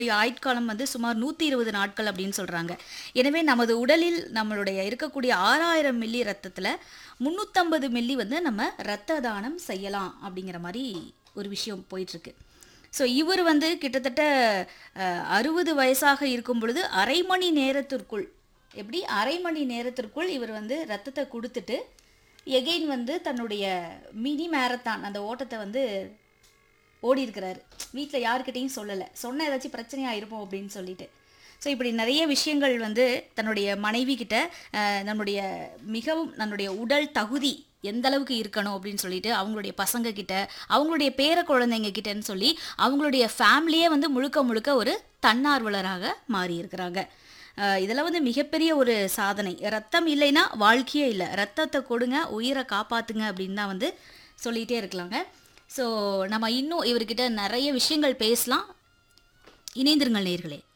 ஆயுட்காலம் வந்து சுமார் நூற்றி இருபது நாட்கள் அப்படின்னு சொல்கிறாங்க எனவே நமது உடலில் நம்மளுடைய இருக்கக்கூடிய ஆறாயிரம் மில்லி ரத்தத்தில் முந்நூற்றம்பது மில்லி வந்து நம்ம இரத்த தானம் செய்யலாம் அப்படிங்கிற மாதிரி ஒரு விஷயம் போயிட்டுருக்கு ஸோ இவர் வந்து கிட்டத்தட்ட அறுபது வயசாக இருக்கும் பொழுது அரை மணி நேரத்திற்குள் எப்படி அரை மணி நேரத்திற்குள் இவர் வந்து ரத்தத்தை கொடுத்துட்டு எகெயின் வந்து தன்னுடைய மினி மேரத்தான் அந்த ஓட்டத்தை வந்து ஓடி இருக்கிறாரு வீட்டில் யாருக்கிட்டையும் சொல்லலை சொன்ன ஏதாச்சும் பிரச்சனையாக இருப்போம் அப்படின்னு சொல்லிட்டு ஸோ இப்படி நிறைய விஷயங்கள் வந்து தன்னுடைய மனைவி கிட்ட அஹ், நம்முடைய மிகவும் நம்முடைய உடல் தகுதி எந்த அளவுக்கு இருக்கணும் அப்படின்னு சொல்லிட்டு அவங்களுடைய பசங்க கிட்ட அவங்களுடைய பேர குழந்தைங்க கிட்டன்னு சொல்லி அவங்களுடைய ஃபேமிலியே வந்து முழுக்க முழுக்க ஒரு தன்னார்வலராக மாறி இருக்கிறாங்க அஹ், இதெல்லாம் வந்து மிகப்பெரிய ஒரு சாதனை ரத்தம் இல்லைன்னா வாழ்க்கையே இல்லை ரத்தத்தை கொடுங்க உயிரை காப்பாத்துங்க அப்படின்னு தான் வந்து சொல்லிகிட்டே இருக்கலாங்க ஸோ நம்ம இன்னும் இவர்கிட்ட நிறைய விஷயங்கள் பேசலாம் இணைந்திருங்கள் நேர்களே